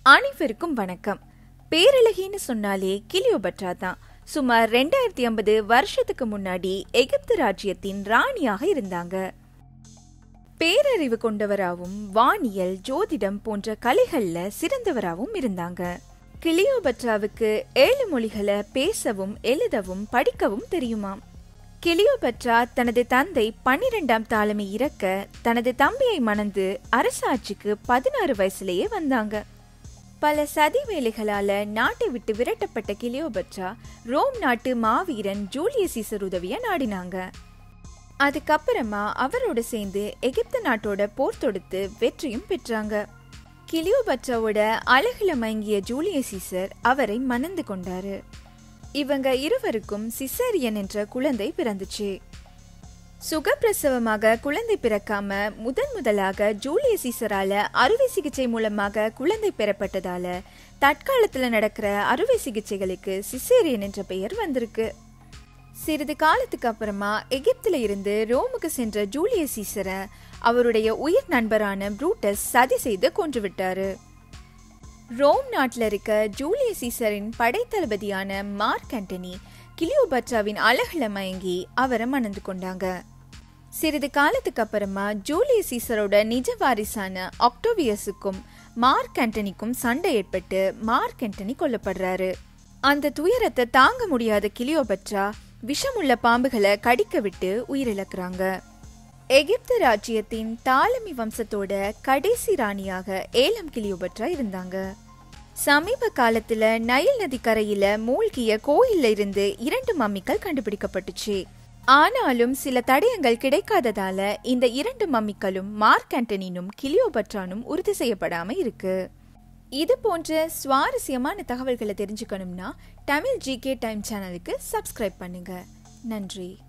அனைவருக்கும் வணக்கம் பேரழகின்னு சொன்னாலே கிளியோபட்ரா தான் சுமார் ரெண்டாயிரத்தி ஐம்பது வருஷத்துக்கு முன்னாடி எகிப்து ராஜ்யத்தின் ராணியாக இருந்தாங்க பேரறிவு கொண்டவராகவும் வானியல் ஜோதிடம் போன்ற கலைகள்ல சிறந்தவராகவும் இருந்தாங்க கிளியோபட்ராவுக்கு ஏழு மொழிகளை பேசவும் எழுதவும் படிக்கவும் தெரியுமாம் கிளியோபட்ரா தனது தந்தை பன்னிரெண்டாம் தாளமை இறக்க தனது தம்பியை மணந்து அரசாட்சிக்கு பதினாறு வயசுலயே வந்தாங்க பல சதி வேலைகளால நாட்டை விட்டு விரட்டப்பட்ட கிளியோபட்ரா ரோம் நாட்டு மாவீரன் ஜூலியஸ் சீசர் உதவிய நாடினாங்க அதுக்கப்புறமா அவரோட சேர்ந்து எகிப்து நாட்டோட போர் தொடுத்து வெற்றியும் பெற்றாங்க கிளியோபட்ராவோட அழகுல மயங்கிய ஜூலியஸ் சீசர் அவரை மணந்து கொண்டாரு இவங்க இருவருக்கும் சிசேரியன் என்ற குழந்தை பிறந்துச்சு சுகப்பிரசவமாக குழந்தை பிறக்காம முதன் முதலாக ஜூலிய சீசரால அறுவை சிகிச்சை மூலமாக குழந்தை பெறப்பட்டதால தற்காலத்துல நடக்கிற அறுவை சிகிச்சைகளுக்கு சிசேரியன் என்ற பெயர் வந்திருக்கு சிறிது காலத்துக்கு அப்புறமா எகிப்துல இருந்து ரோமுக்கு சென்ற ஜூலிய சீசரை அவருடைய உயிர் நண்பரான ப்ரூட்டஸ் சதி செய்து கொன்று விட்டாரு ரோம் நாட்டில் இருக்க ஜூலிய சீசரின் படைத்தளபதியான மார்க் ஆண்டனி கிளியோபட்ராவின் அழகுல மயங்கி அவரை மணந்து கொண்டாங்க சிறிது காலத்துக்கு அப்புறமா ஜூலிய சீசரோட நிஜ வாரிசான ஆக்டோவியஸுக்கும் மார்க் ஆண்டனிக்கும் சண்டை ஏற்பட்டு மார்க் ஆண்டனி கொல்லப்படுறாரு அந்த துயரத்தை தாங்க முடியாத கிளியோபட்ரா விஷமுள்ள பாம்புகளை கடிக்க விட்டு உயிரிழக்கிறாங்க எகிப்து ராஜ்யத்தின் தாலமி வம்சத்தோட கடைசி ராணியாக ஏலம் கிளியோபட்ரா இருந்தாங்க சமீப காலத்துல நைல் நதி கரையில மூழ்கிய கோயில்ல இருந்து இரண்டு மம்மிகள் கண்டுபிடிக்கப்பட்டுச்சு ஆனாலும் சில தடயங்கள் கிடைக்காததால இந்த இரண்டு மம்மிகளும் மார்க் ஆண்டனினும் கிளியோபட்ரானும் உறுதி செய்யப்படாம இருக்கு இது போன்ற சுவாரஸ்யமான தகவல்களை தெரிஞ்சுக்கணும்னா தமிழ் ஜிகே டைம் சேனலுக்கு சப்ஸ்கிரைப் பண்ணுங்க நன்றி